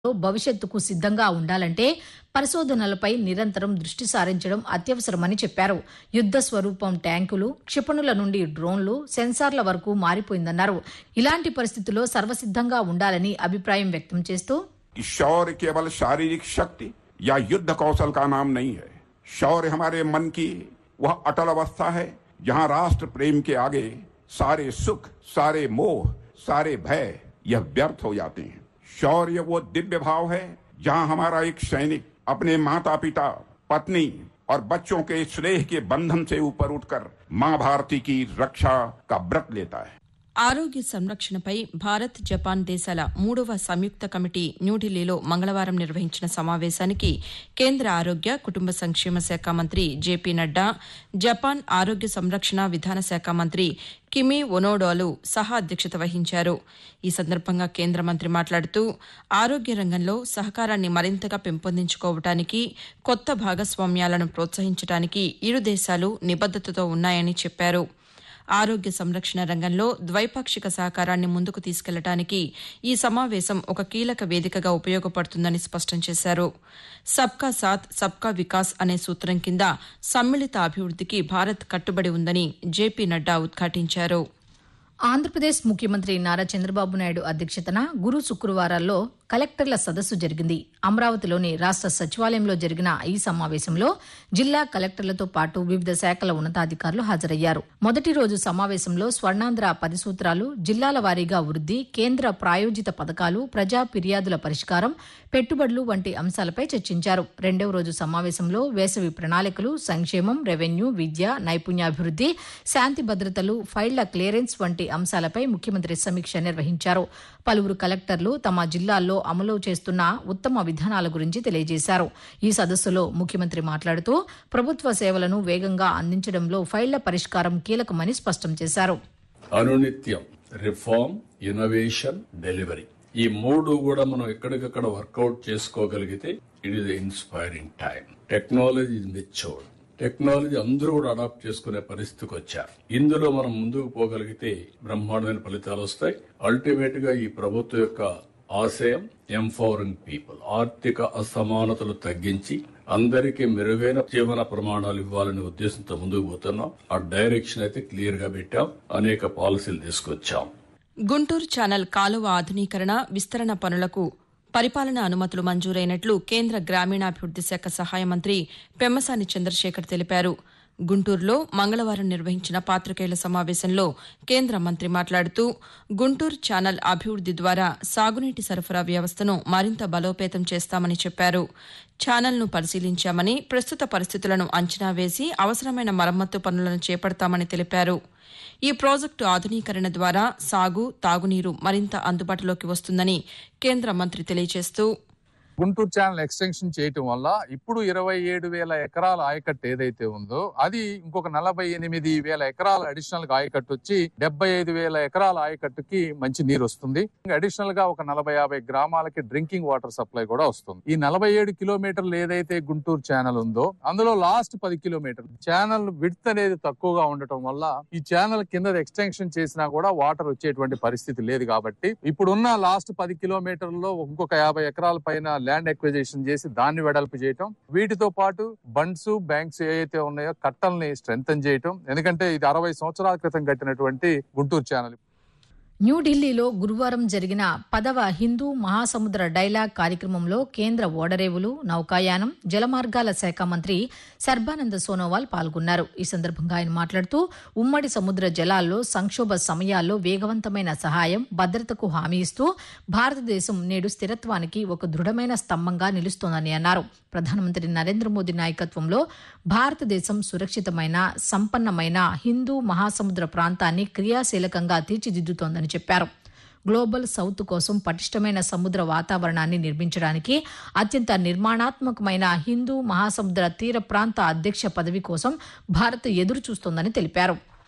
భవిష్యత్తుకు సిద్ధంగా ఉండాలంటే పరిశోధనలపై నిరంతరం దృష్టి సారించడం అత్యవసరమని చెప్పారు యుద్ద స్వరూపం ట్యాంకులు క్షిపణుల నుండి డ్రోన్లు సెన్సార్ల వరకు మారిపోయిందన్నారు ఇలాంటి పరిస్థితుల్లో సర్వసిద్ధంగా ఉండాలని అభిప్రాయం వ్యక్తం చేస్తూ कि शौर्य केवल शारीरिक शक्ति या युद्ध कौशल का नाम नहीं है शौर्य हमारे मन की वह अटल अवस्था है जहां राष्ट्र प्रेम के आगे सारे सुख सारे मोह सारे भय यह व्यर्थ हो जाते हैं शौर्य वो दिव्य भाव है जहां हमारा एक सैनिक अपने माता पिता पत्नी और बच्चों के स्नेह के बंधन से ऊपर उठकर मां भारती की रक्षा का व्रत लेता है ఆరోగ్య సంరక్షణపై భారత్ జపాన్ దేశాల మూడవ సంయుక్త కమిటీ న్యూఢిల్లీలో మంగళవారం నిర్వహించిన సమావేశానికి కేంద్ర ఆరోగ్య కుటుంబ సంక్షేమ శాఖ మంత్రి జేపీ నడ్డా జపాన్ ఆరోగ్య సంరక్షణ విధాన శాఖ మంత్రి కిమి ఒనోడోలు సహా అధ్యక్షత వహించారు ఈ సందర్భంగా కేంద్ర మంత్రి మాట్లాడుతూ ఆరోగ్య రంగంలో సహకారాన్ని మరింతగా పెంపొందించుకోవటానికి కొత్త భాగస్వామ్యాలను ప్రోత్సహించడానికి ఇరు దేశాలు నిబద్దతతో ఉన్నాయని చెప్పారు ఆరోగ్య సంరక్షణ రంగంలో ద్వైపాక్షిక సహకారాన్ని ముందుకు తీసుకెళ్లడానికి ఈ సమావేశం ఒక కీలక వేదికగా ఉపయోగపడుతుందని స్పష్టం చేశారు సబ్కా సాత్ సబ్కా వికాస్ అనే సూత్రం కింద సమ్మిళిత అభివృద్దికి భారత్ కట్టుబడి ఉందని జేపీ నడ్డా ఉద్ఘాటించారు ఆంధ్రప్రదేశ్ ముఖ్యమంత్రి నారా చంద్రబాబు నాయుడు అధ్యక్షతన గురు శుక్రవారాల్లో కలెక్టర్ల సదస్సు జరిగింది అమరావతిలోని రాష్ట సచివాలయంలో జరిగిన ఈ సమావేశంలో జిల్లా కలెక్టర్లతో పాటు వివిధ శాఖల ఉన్నతాధికారులు హాజరయ్యారు మొదటి రోజు సమావేశంలో స్వర్ణాంధ్ర పది సూత్రాలు జిల్లాల వారీగా వృద్ది కేంద్ర ప్రాయోజిత పథకాలు ప్రజా ఫిర్యాదుల పరిష్కారం పెట్టుబడులు వంటి అంశాలపై చర్చించారు రెండవ రోజు సమావేశంలో వేసవి ప్రణాళికలు సంక్షేమం రెవెన్యూ విద్య నైపుణ్యాభివృద్ది శాంతి భద్రతలు ఫైళ్ల క్లియరెన్స్ వంటి అంశాలపై ముఖ్యమంత్రి సమీక్ష నిర్వహించారు పలువురు కలెక్టర్లు తమ జిల్లాల్లో అమలు చేస్తున్న ఉత్తమ విధానాల గురించి తెలియజేశారు ఈ సదస్సులో ముఖ్యమంత్రి మాట్లాడుతూ ప్రభుత్వ సేవలను వేగంగా అందించడంలో ఫైళ్ల పరిష్కారం కీలకమని స్పష్టం చేశారు అనునిత్యం రిఫార్మ్ ఇన్నోవేషన్ డెలివరీ ఈ మూడు కూడా మనం ఎక్కడికక్కడ వర్కౌట్ చేసుకోగలిగితే it is inspiring time technology is matured technology అందరూ కూడా అడాప్ట్ చేసుకునే పరిస్థితికి వచ్చారు ఇందులో మనం ముందుకు పోగలిగితే బ్రహ్మాండమైన ఫలితాలు వస్తాయి అల్టిమేట్ గా ఈ ప్రభుత్వం యొక్క ఆశయం ఎంపవరింగ్ పీపుల్ ఆర్థిక అసమానతలు తగ్గించి అందరికీ మెరుగైన జీవన ప్రమాణాలు ఇవ్వాలనే ఉద్దేశంతో ముందుకు పోతున్నాం ఆ డైరెక్షన్ అయితే క్లియర్ గా పెట్టాం అనేక పాలసీలు తీసుకొచ్చాం గుంటూరు ఛానల్ కాలువ ఆధునీకరణ విస్తరణ పనులకు పరిపాలనా అనుమతులు మంజూరైనట్లు కేంద్ర గ్రామీణాభివృద్ది శాఖ సహాయ మంత్రి పెమ్మసాని చంద్రశేఖర్ తెలిపారు గుంటూరులో మంగళవారం నిర్వహించిన పాతికేయుల సమావేశంలో కేంద్ర మంత్రి మాట్లాడుతూ గుంటూరు ఛానల్ అభివృద్ది ద్వారా సాగునీటి సరఫరా వ్యవస్థను మరింత బలోపేతం చేస్తామని చెప్పారు ఛానల్ను పరిశీలించామని ప్రస్తుత పరిస్థితులను అంచనా వేసి అవసరమైన మరమ్మత్తు పనులను చేపడతామని తెలిపారు ఈ ప్రాజెక్టు ఆధునీకరణ ద్వారా సాగు తాగునీరు మరింత అందుబాటులోకి వస్తుందని కేంద్ర మంత్రి తెలియజేస్తూ గుంటూరు ఛానల్ ఎక్స్టెన్షన్ చేయటం వల్ల ఇప్పుడు ఇరవై ఏడు వేల ఎకరాల ఆయకట్టు ఏదైతే ఉందో అది ఇంకొక నలభై ఎనిమిది వేల ఎకరాల అడిషనల్ గా ఆయకట్టు వచ్చి డెబ్బై ఐదు వేల ఎకరాల ఆయకట్టుకి మంచి నీరు వస్తుంది అడిషనల్ గా ఒక నలభై యాభై గ్రామాలకి డ్రింకింగ్ వాటర్ సప్లై కూడా వస్తుంది ఈ నలభై ఏడు కిలోమీటర్లు ఏదైతే గుంటూరు ఛానల్ ఉందో అందులో లాస్ట్ పది కిలోమీటర్లు ఛానల్ విడ్త్ అనేది తక్కువగా ఉండటం వల్ల ఈ ఛానల్ కింద ఎక్స్టెన్షన్ చేసినా కూడా వాటర్ వచ్చేటువంటి పరిస్థితి లేదు కాబట్టి ఇప్పుడున్న లాస్ట్ పది కిలోమీటర్లలో ఇంకొక యాభై ఎకరాల పైన ల్యాండ్ ఎక్విజిషన్ చేసి దాన్ని వెడల్పు చేయటం వీటితో పాటు బండ్స్ బ్యాంక్స్ ఏవైతే ఉన్నాయో కట్టల్ని స్ట్రెంగ్ చేయటం ఎందుకంటే ఇది అరవై సంవత్సరాల క్రితం కట్టినటువంటి గుంటూరు ఛానల్ న్యూఢిల్లీలో గురువారం జరిగిన పదవ హిందూ మహాసముద్ర డైలాగ్ కార్యక్రమంలో కేంద్ర ఓడరేవులు నౌకాయానం జలమార్గాల శాఖ మంత్రి సర్బానంద సోనోవాల్ పాల్గొన్నారు ఈ సందర్భంగా ఆయన మాట్లాడుతూ ఉమ్మడి సముద్ర జలాల్లో సంక్షోభ సమయాల్లో వేగవంతమైన సహాయం భద్రతకు హామీ ఇస్తూ భారతదేశం నేడు స్థిరత్వానికి ఒక దృఢమైన స్తంభంగా నిలుస్తోందని అన్నారు ప్రధానమంత్రి నరేంద్ర మోదీ నాయకత్వంలో భారతదేశం సురక్షితమైన సంపన్నమైన హిందూ మహాసముద్ర ప్రాంతాన్ని క్రియాశీలకంగా తీర్చిదిద్దుతోందని చెప్పారు గ్లోబల్ సౌత్ కోసం పటిష్టమైన సముద్ర వాతావరణాన్ని నిర్మించడానికి అత్యంత నిర్మాణాత్మకమైన హిందూ మహాసముద్ర తీర ప్రాంత అధ్యక్ష పదవి కోసం భారత్ ఎదురు చూస్తోందని తెలిపారు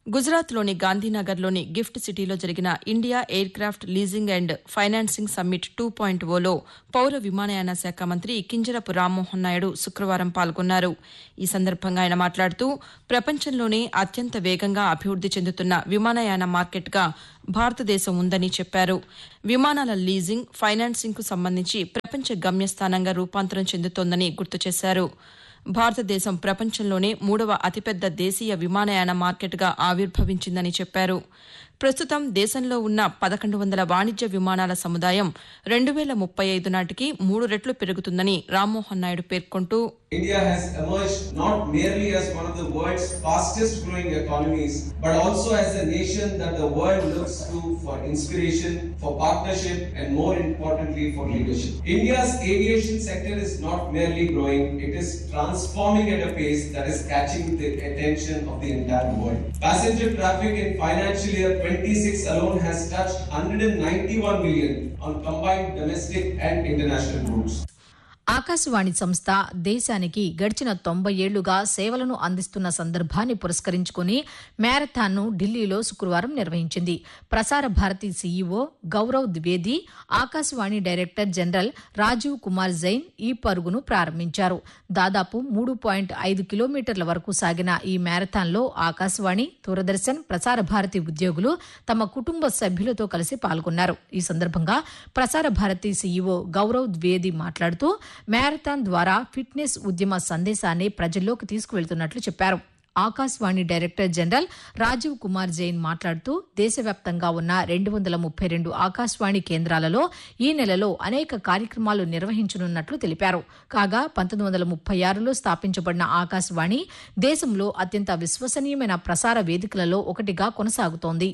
గుజరాత్లోని గాంధీనగర్లోని గిఫ్ట్ సిటీలో జరిగిన India aircraft leasing and financing summit two point ఓలో పౌర విమానయాన శాఖ మంత్రి కింజరపు రామ్మోహన్ నాయుడు శుక్రవారం పాల్గొన్నారు ఈ సందర్భంగా ఆయన మాట్లాడుతూ ప్రపంచంలోనే అత్యంత వేగంగా అభివృద్ది చెందుతున్న విమానయాన మార్కెట్గా భారతదేశం ఉందని చెప్పారు విమానాల లీజింగ్ ఫైనాన్సింగ్కు సంబంధించి ప్రపంచ గమ్యస్థానంగా రూపాంతరం చెందుతోందని గుర్తు చేశారు భారతదేశం ప్రపంచంలోనే మూడవ అతిపెద్ద దేశీయ విమానయాన మార్కెట్గా ఆవిర్భవించిందని చెప్పారు ప్రస్తుతం దేశంలో ఉన్న పదకొండు వందల వాణిజ్య విమానాల సముదాయం రెండు వేల ముప్పై ఐదు నాటికి మూడు రెట్లు పెరుగుతుందని రామ్మోహన్ నాయుడు పేర్కొంటూ India has emerged not merely as one of the world's fastest growing economies, but also as a nation that the world looks to for inspiration, for partnership, and more importantly, for leadership. India's aviation sector is not merely growing, it is transforming at a pace that is catching the attention of the entire world. Passenger traffic in financial year 26 alone has touched 191 million on combined domestic and international routes. Akashvani సంస్థ దేశానికి గడిచిన తొంభై ఏళ్లుగా సేవలను అందిస్తున్న సందర్భాన్ని పురస్కరించుకుని మ్యారథాన్ను ఢిల్లీలో శుక్రవారం నిర్వహించింది Prasar Bharati CEO Gaurav Dwivedi Akashvani director general Rajiv Kumar Jain ఈ పరుగును ప్రారంభించారు దాదాపు మూడు పాయింట్ ఐదు కిలోమీటర్ల వరకు సాగిన ఈ మ్యారథాన్లో ఆకాశవాణి దూరదర్శన్ ప్రసార భారతి ఉద్యోగులు తమ కుటుంబ సభ్యులతో కలిసి పాల్గొన్నారు ఈ సందర్భంగా ప్రసార భారతి సీఈఓ గౌరవ్ ద్వివేది మాట్లాడుతూ మ్యారథాన్ ద్వారా ఫిట్నెస్ ఉద్యమ సందేశాన్ని ప్రజల్లోకి తీసుకువెళ్తున్నట్లు చెప్పారు ఆకాశవాణి డైరెక్టర్ జనరల్ రాజీవ్ కుమార్ జైన్ మాట్లాడుతూ దేశవ్యాప్తంగా ఉన్న రెండు వందల ముప్పై రెండు ఆకాశవాణి కేంద్రాలలో ఈ నెలలో అనేక కార్యక్రమాలు నిర్వహించనున్నట్లు తెలిపారు కాగా పంతొమ్మిది వందల ముప్పై ఆరులో స్థాపించబడిన ఆకాశవాణి దేశంలో అత్యంత విశ్వసనీయమైన ప్రసార వేదికలలో ఒకటిగా కొనసాగుతోంది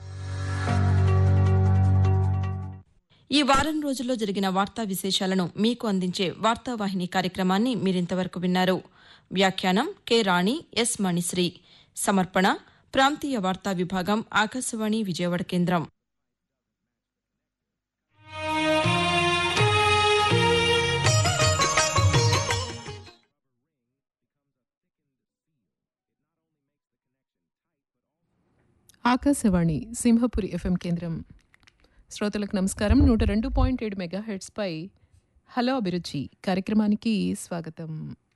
ఈ వారం రోజుల్లో జరిగిన వార్తా విశేషాలను మీకు అందించే వార్తావాహిని కార్యక్రమాన్ని మీరింతవరకు విన్నారు వ్యాఖ్యానం కె రాణి ఎస్ మణిశ్రీ సమర్పణ ప్రాంతీయ వార్తా విభాగం ఆకాశవాణి విజయవాడ కేంద్రం ఆకాశవాణి సింహపురి ఎఫ్ఎం కేంద్రం శ్రోతలకు నమస్కారం నూట రెండు పాయింట్ ఏడు మెగా హెడ్స్పై హలో అభిరుచి కార్యక్రమానికి స్వాగతం